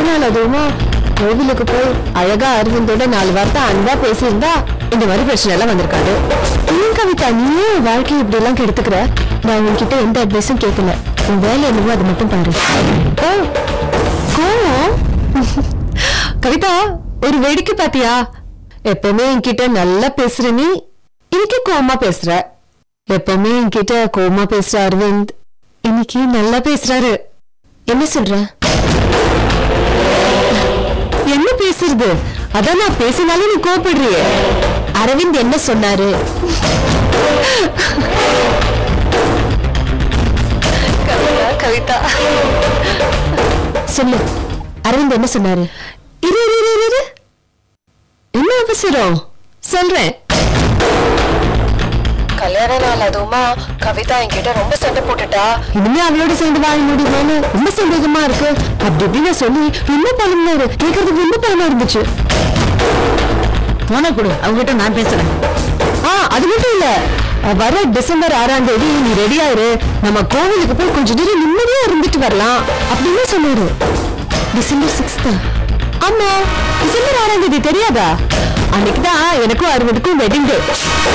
நாள் அதுவுமா கோவிலுக்கு போய் அழகா அரவிந்தோட நாலு வார்த்தை அன்பா பேசியிருந்தா இந்த மாதிரி பிரச்சனை எல்லாம் வந்திருக்காது ஏன் கவிதா நீயே உன் வாழ்க்கையை இப்படி எல்லாம் கெடுத்துக்கிற நான் உன்கிட்ட எந்த அட்வைஸும் கேட்கல உன் வேலை என்னவோ அதை மட்டும் பாரு ஓ கோவம் கவிதா ஒரு வேடிக்கை பாத்தியா எப்பவுமே என்கிட்ட நல்லா பேசுற நீ இன்னைக்கு கோவமா பேசுற எப்பவுமே என்கிட்ட கோவமா பேசுற அரவிந்த் இன்னைக்கு நல்லா பேசுறாரு என்ன சொல்ற என்ன பேசுறது அதான் நான் பேசினாலும் நீ கோபப்படுறியே அரவிந்த் என்ன சொன்னாரு கவிதா சொல்லு அரவிந்த் என்ன சொன்னாரு இரு இரு இரு, இரு, இரு என்ன அவசரம் சொல்றேன் கல்யாண நாள் அதுவுமா கவிதா என்கிட்ட ரொம்ப சண்டை போட்டுட்டா இனிமே அவளோட சேர்ந்து வாழ முடியுமான்னு ரொம்ப சந்தேகமா இருக்கு அப்படி இப்படின்னு சொல்லி ரொம்ப பழம்னாரு கேட்கறதுக்கு ரொம்ப பழமா இருந்துச்சு போன கொடு அவங்ககிட்ட நான் பேசுறேன் ஆ அது மட்டும் இல்ல அஹ், வர டிசம்பர் ஆறாம் தேதி நீ ரெடியா இரு நம்ம கோவிலுக்கு போய் கொஞ்ச நேரம் நிம்மதியா இருந்துட்டு வரலாம் அப்படின்னு சொன்னாரு டிசம்பர் சிக்ஸ்த் ஆமா டிசம்பர் ஆறாம் தேதி தெரியாதா அன்னைக்குதான் எனக்கும் அறுபதுக்கும் வெட்டிங் டே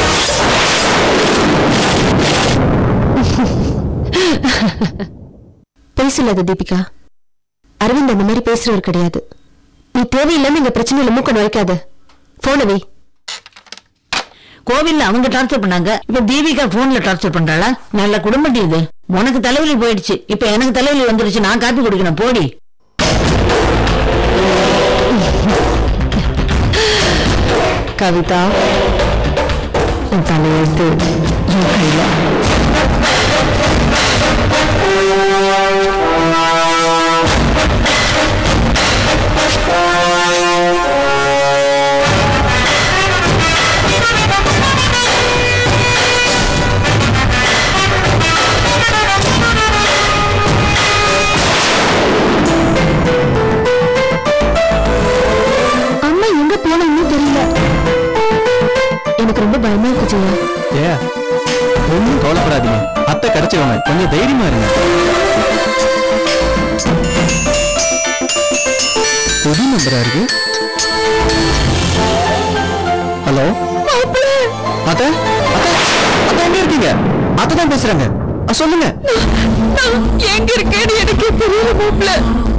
பொய் சொல்லாத தீபிகா அரவிந்த் அந்த மாதிரி பேசுறவர் கிடையாது நீ தேவையில்லாம இங்க பிரச்சனையில மூக்க நுழைக்காத போன வை கோவில்ல அவங்க டார்ச்சர் பண்ணாங்க இப்ப தீபிகா போன்ல டார்ச்சர் பண்றாளா நல்ல குடும்பம் இது உனக்கு தலைவலி போயிடுச்சு இப்ப எனக்கு தலைவலி வந்துருச்சு நான் காப்பி குடிக்கணும் போடி கவிதா என் தலையெழுத்து என் கையில அம்மா எங்க போனோம்னு தெரியல எனக்கு ரொம்ப பயமா இருக்கு ஜெயா ஏ ஒன்றும் கவலைப்படாதீங்க அத்தை கிடைச்சவங்க கொஞ்சம் தைரியமா இருங்க புது நம்பரா இருக்கு ஹலோ அத்தை அத்தை அத்தை எங்க இருக்கீங்க அத்தை தான் பேசுறாங்க அ, சொல்லுங்க எங்க இருக்கேன்னு எனக்கு தெரியல மாப்பிள்ள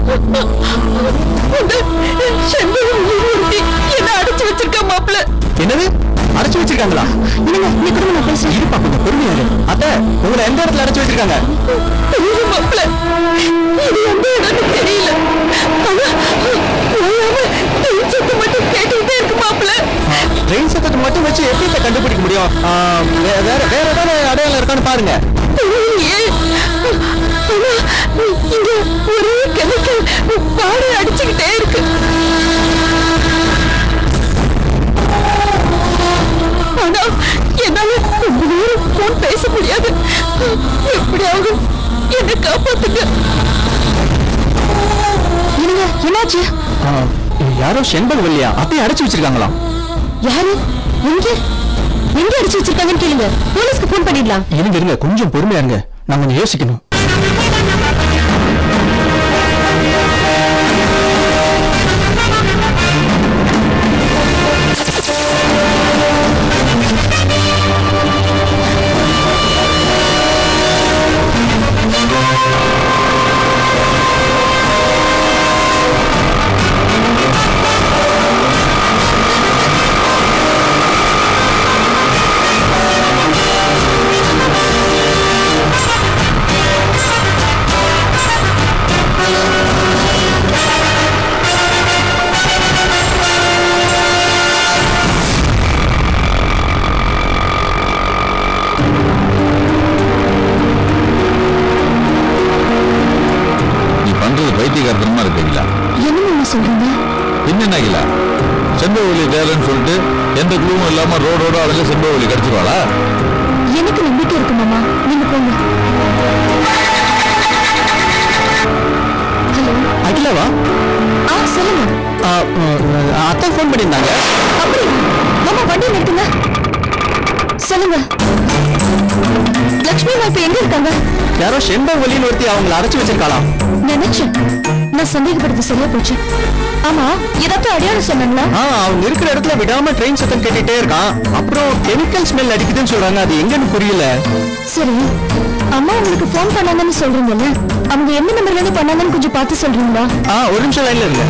என்ன அடைச்சு வச்சிருக்க மாப்பிள்ள என்னது அடைச்சு வச்சிருக்காங்களா இல்லங்க நீ கூட நான் பேசுறேன் இருப்பா கொஞ்சம் பொறுமையா இரு. அத்தை உங்களை எந்த இடத்துல அடைச்சு வச்சிருக்காங்க தெரியல மாப்பிள்ள இது எந்த இடம்னு தெரியல ஆனா ஓயாம என் சத்தம் மட்டும் கேட்டுக்கிட்டே இருக்கு மாப்பிள்ள ட்ரெயின் சத்தத்தை மட்டும் வச்சு எப்படி இதை கண்டுபிடிக்க முடியும் ஆ, வே- வேற வேற ஏதாவது அடையாளம் இருக்கான்னு பாருங்க தெரியலையே ஆனா இங்க ஒரே கெமிக்கல் பாடு அடிச்சுக்கிட்டே இருக்கு ஆனா என்னால ரொம்ப நேரம் போன் பேச முடியாது எப்படியாவது என்ன காப்பாத்துங்க என்னங்க என்னாச்சு ஆ, யாரோ செண்பல் வழியா அத்தையும் அடைச்சு வச்சிருக்காங்களாம் யாரு எங்க எங்க அடிச்சு வச்சிருக்காங்கன்னு கேளுங்க போலீஸ்க்கு போன் பண்ணிடலாம் இருங்க இருங்க கொஞ்சம் பொறுமையா இருங்க நான் கொஞ்சம் யோசிக்கணும் நீ பண்றது பைத்தியகாரத்தனமா இருக்குங்களா என்ன மாமா சொல்றீங்க என்னன்னாங்கள செம்பவலி வேலைன்னு சொல்லிட்டு எந்த குழுவும் இல்லாம ரோடோட அடைஞ்சு செம்பவலி கிடைச்சிருவாளா எனக்கு நம்பிக்கை இருக்கு மாமா நீங்க போங்க ஹலோ அகிலாவா ஆ சொல்லுங்க ஆ, ம், அத்தை ஃபோன் பண்ணியிருந்தாங்க அப்படி மாமா வண்டி நிறுத்துங்க சொல்லுங்க லக்ஷ்மி அம்மா இப்ப எங்க இருக்காங்க யாரோ செண்பல் வழின்னு ஒருத்தி அவங்கள அடைச்சு வச்சிருக்காளாம் நினைச்சேன் நான் சந்தேகப்படுறது சரியா போச்சு ஆமா ஏதாச்சும் அடையாளம் சொன்னாங்களா ஆ அவங்க இருக்கிற இடத்துல விடாம ட்ரெயின் சத்தம் கேட்டுட்டே இருக்கான் அப்புறம் கெமிக்கல் ஸ்மெல் அடிக்குதுன்னு சொல்றாங்க அது எங்கன்னு புரியல சரி அம்மா உங்களுக்கு ஃபோன் பண்ணாங்கன்னு சொல்றீங்கல்ல அவங்க எந்த நம்பர்ல இருந்து பண்ணாங்கன்னு கொஞ்சம் பார்த்து சொல்றீங்களா ஆ ஒரு நிமிஷம் லைன்ல இருங்க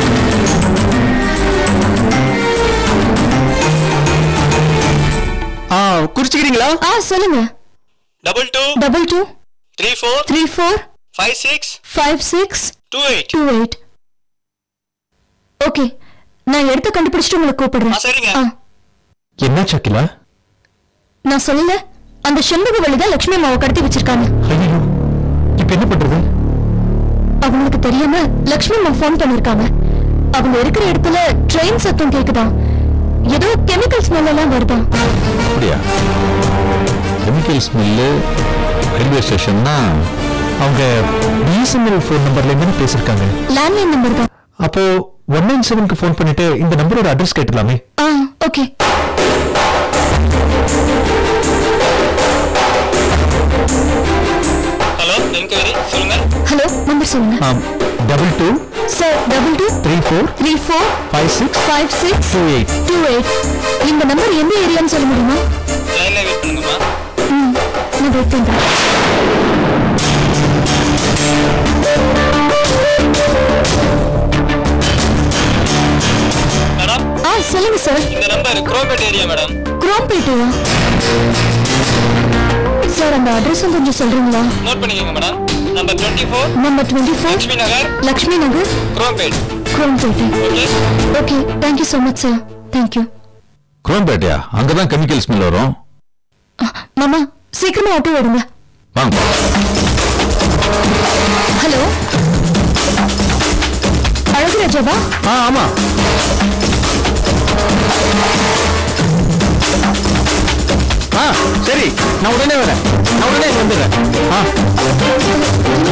ஆ குறிச்சுக்கிறீங்களா ஆ சொல்லுங்க double two double two three four three four five six five six two eight two eight okay நான் எடுத்து கண்டுபிடிச்சிட்டு உங்களை ஆ கூப்பிடுறேன் சரிங்க ஆ என்ன சக்கிலா நான் சொல்லல அந்த செண்பகவள்ளி தான் லட்சுமி அம்மாவை கடத்தி வச்சிருக்காங்க ஐயோ இப்ப என்ன பண்றது அவங்களுக்கு தெரியாம லட்சுமி அம்மா ஃபோன் பண்ணிருக்காங்க அவங்க இருக்கிற இடத்துல ட்ரெயின் சத்தம் கேக்குதாம் ஏதோ கெமிக்கல் ஸ்மெல் எல்லாம் வருதாம் அப்படியா கெமிக்கல் ஸ்மெல்லு ரயில்வே ஸ்டேஷன்னா அவங்க பிஎஸ்என்எல் ஃபோன் நம்பர்ல இருந்து பேசிருக்காங்க லேண்ட்லைன் நம்பர் தான் அப்போ ஒன் நைன் செவனுக்கு ஃபோன் பண்ணிட்டு இந்த நம்பரோட அட்ரஸ் கேட்டுலாமே ஆ ஓகே ஹலோ என்கொயரி சொல்லுங்க ஹலோ நம்பர் சொல்லுங்க double two sir double two three four three four five six five six two eight two eight இந்த நம்பர் எந்த ஏரியான்னு சொல்ல முடியுமா லைன்ல வெயிட் பண்ணுங்கம்மா ம் நான் வெயிட் பண்றேன் மேடம் ஆ சொல்லுங்க சார் இந்த நம்பர் குரோபேட் ஏரியா மேடம் குரோம்பேட்டையா சார் அந்த அட்ரஸும் கொஞ்சம் சொல்றீங்களா நோட் பண்ணிக்கோங்க madam number twenty four number twenty four Lakshmi Nagar Lakshmi Nagar Chromepet Chromepet okay okay thank you so much sir thank you குரோம்பேட்டையா அங்கதான் கெமிக்கல் ஸ்மெல் வரும் மாமா சீக்கிரமா ஆட்டோ எடுங்க வாங்க ஹலோ அழகுராஜாவா ஆ ஆமா ஆ சரி நான் உடனே வரேன் நான் உடனே இங்க வந்துடுறேன் ஆ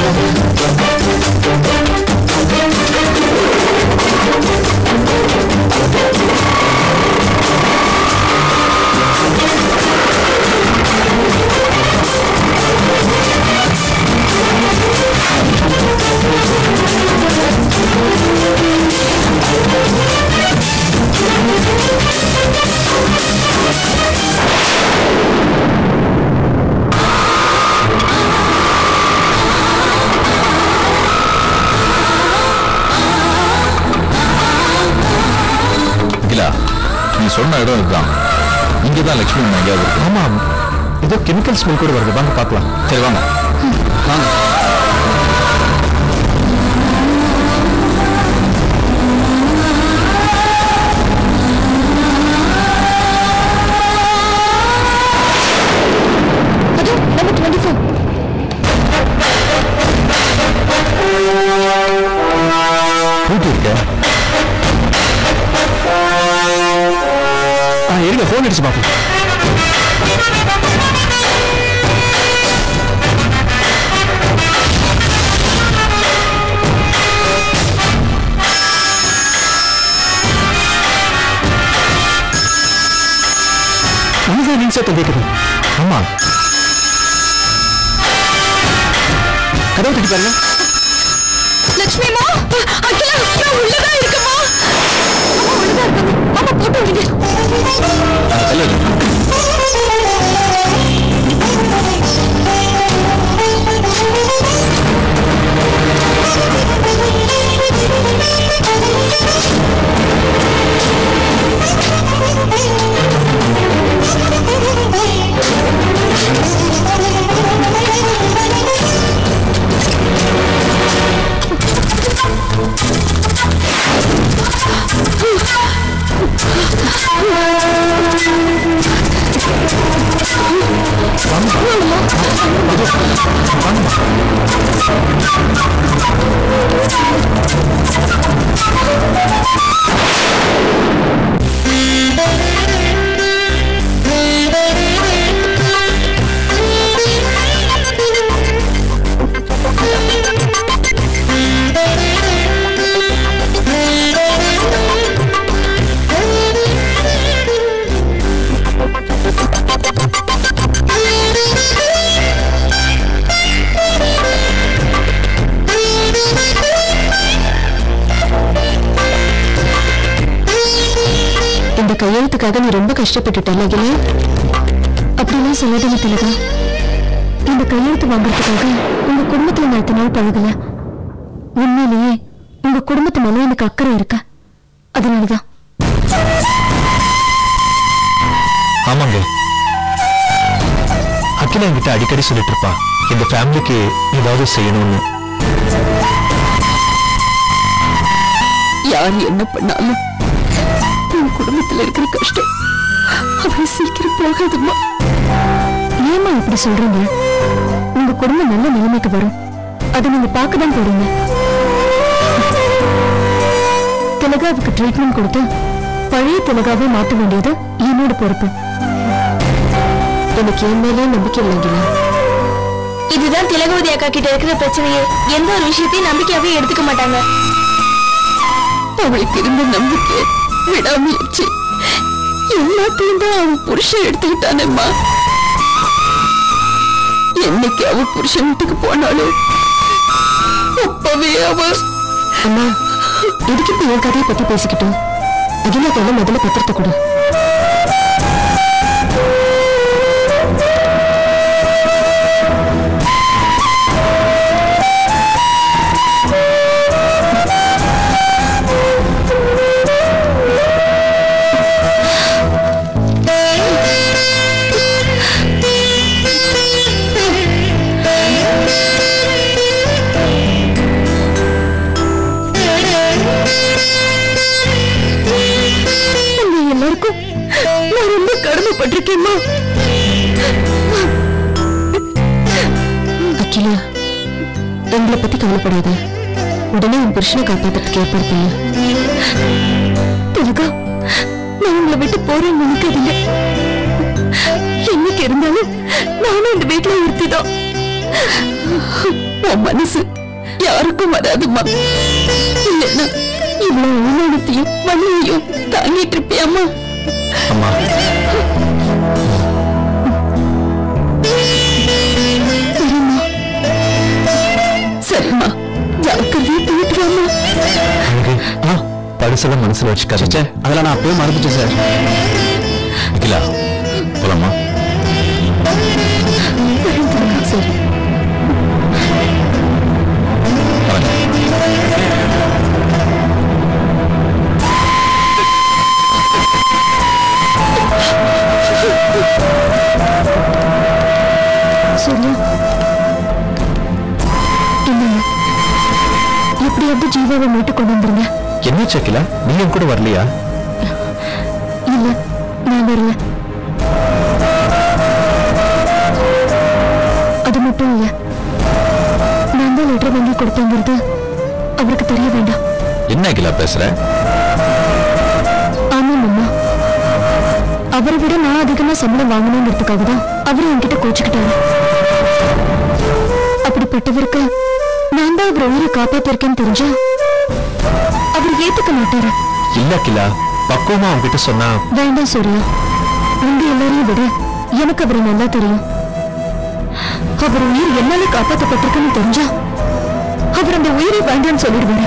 அகிலா நீ சொன்ன இடம் இதுதான் இங்கதான் லட்சுமி அம்மா எங்கேயாவது இருக்கு ஆமா ஏதோ கெமிக்கல் ஸ்மெல் கூட வருது வாங்க பார்க்கலாம் சரி வாங்க வாங்க அது நம்பர் டுவெண்ட்டி ஃபோர் பூட்டி இருக்க ஆ இருங்க ஃபோன் அடிச்சு பார்ப்போம் உனக்கு ரிங் சத்தம் கேட்குது ஆமா கதவு தட்டி பாருங்க லக்ஷ்மி அம்மா அகிலா நான் உள்ளதான் இருக்கமா அம்மா உள்ளதான் இருக்காங்க அம்மா போட்டு விடுங்க இல்ல, இல்ல. வாங்க கையெழுத்துக்காக நீ ரொம்ப கஷ்டப்பட்டுட்டல அகிலே அப்படிலாம் சொல்லாதீங்க திலகா இந்த கையெழுத்து வாங்குறதுக்காக உங்க குடும்பத்துல நான் இத்தனை நாள் பழகல உண்மையிலேயே உங்க குடும்பத்து மேல எனக்கு அக்கறை இருக்கா அதனாலதான் ஆமாங்க அகிலா என்கிட்ட அடிக்கடி சொல்லிட்டு இருப்பா இந்த ஃபேமிலிக்கு ஏதாவது செய்யணும்னு யார் என்ன பண்ணாலும் உன் குடும்பத்துல இருக்கிற கஷ்டம் அவன் சீக்கிரம் போகாதுமா ஏமா இப்படி சொல்றீங்க உங்க குடும்பம் நல்ல நிலைமைக்கு வரும் அதை நீங்க பார்க்க தான் போறீங்க திலகாவுக்கு ட்ரீட்மெண்ட் கொடுத்து பழைய திலகாவை மாத்த வேண்டியது என்னோட பொறுப்பு எனக்கு என் மேலே நம்பிக்கை இல்லைங்களா இதுதான் திலகவதி அக்கா கிட்ட இருக்கிற பிரச்சனையே எந்த ஒரு விஷயத்தையும் நம்பிக்கையாவே எடுத்துக்க மாட்டாங்க அவளுக்கு இருந்த நம்பிக்கை விடாமுயற்சி எல்லாத்தையும் தான் அவன் புருஷன் எடுத்துக்கிட்டானேம்மா என்னைக்கு அவ புருஷன் வீட்டுக்கு போனாலும் அப்பவே அவ அம்மா எதுக்கு இப்ப என் கதையை பத்தி பேசிக்கிட்டோம் அகிலா கையில முதல்ல பத்திரத்தை கொடு உங்க எல்லாருக்கும் நான் ரொம்ப கடமைப்பட்டிருக்கேம்மா அகிலா எங்களை பத்தி கவலைப்படாத உடனே உன் புருஷனை காப்பாத்துறதுக்கு ஏற்பாடு பண்ணு திலகா நான் உங்களை விட்டு போறேன்னு நினைக்காதீங்க என்னைக்கு இருந்தாலும் நானும் இந்த வீட்டுல ஒருத்திதான் உன் மனசு யாருக்கும் வராதும்மா இல்லைன்னா இவ்வளவு அவமானத்தையும் வலியையும் தாங்கிட்டு இருப்பியாம்மா அம்மா சரிம்மா சரிம்மா ஜாக்கிரதையா போயிட்டு வாம்மா அழகு ஆ பரிசெல்லாம் மனசுல வச்சுக்காத அதெல்லாம் நான் அப்பவே மறந்துட்டேன் சார் அகிலா போலாமா சரி சூர்யா என்னங்க எப்படியாவது ஜீவாவை மீட்டு கொண்டு வந்துருங்க என்ன சக்கிலா நீ என் கூட வரலையா இல்ல நான் வரல அது மட்டும் இல்ல நான் தான் லெட்டர் வாங்கி கொடுத்தேங்கிறது அவருக்கு தெரிய வேண்டாம் என்ன அகிலா பேசுற ஆமாம் அம்மா அவரை விட நான் அதிகமா சம்பளம் வாங்கணுங்கிறதுக்காக தான் அவரு என்கிட்ட கோச்சுக்கிட்டாரு அப்படிப்பட்டவருக்கு நான் தான் அவர் உயிரை காப்பாத்திருக்கேன்னு தெரிஞ்சா அவர் ஏத்துக்க மாட்டாரு இல்ல அகிலா பக்குவமா அவன்கிட்ட சொன்னா வேண்டாம் சூர்யா உங்க எல்லாரையும் விட எனக்கு அவரை நல்லா தெரியும் அவர் உயிர் என்னால காப்பாற்றப்பட்டிருக்குன்னு தெரிஞ்சா அவர் அந்த உயிரை வேண்டாம்னு சொல்லிடுவாரு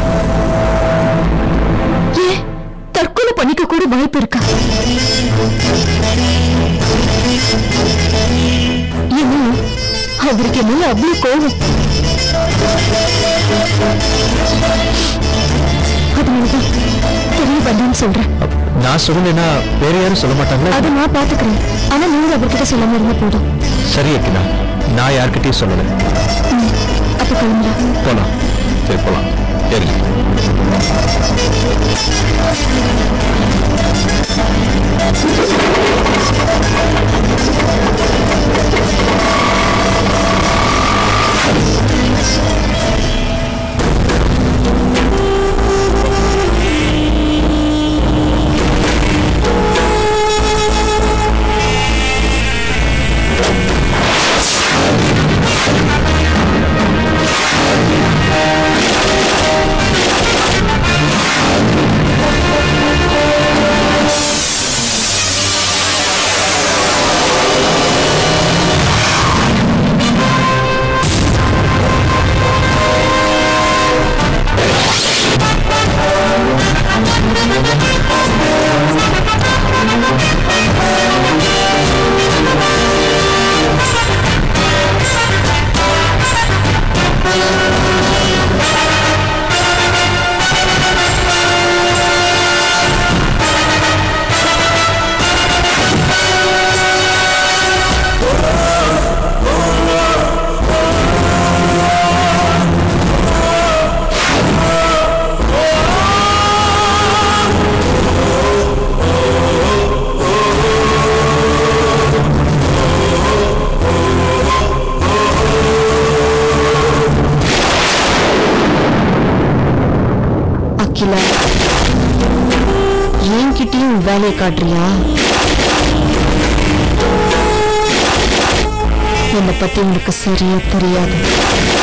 ஏன் தற்கொலை பண்ணிக்க கூட வாய்ப்பு இருக்கா ஏன்னா அவருக்கு என்ன அவ்வளவு கோபம் அதனாலதான் தெரிய வேண்டாம்னு சொல்றேன் நான் சொல்லலைன்னா வேற யாரும் சொல்ல மாட்டாங்களா அதை நான் பாத்துக்கிறேன் ஆனா நீங்க அவர்கிட்ட சொல்லாம இருந்தா போதும் சரி அகிலா நான் யார்கிட்டயும் சொல்லல அப்ப கிளம்புறேன் போலாம் சரி போலாம் ஏறி அகிலா என்கிட்டயும் உன் வேலையை காட்டுறியா என்னை பத்தி உனக்கு சரியா தெரியாது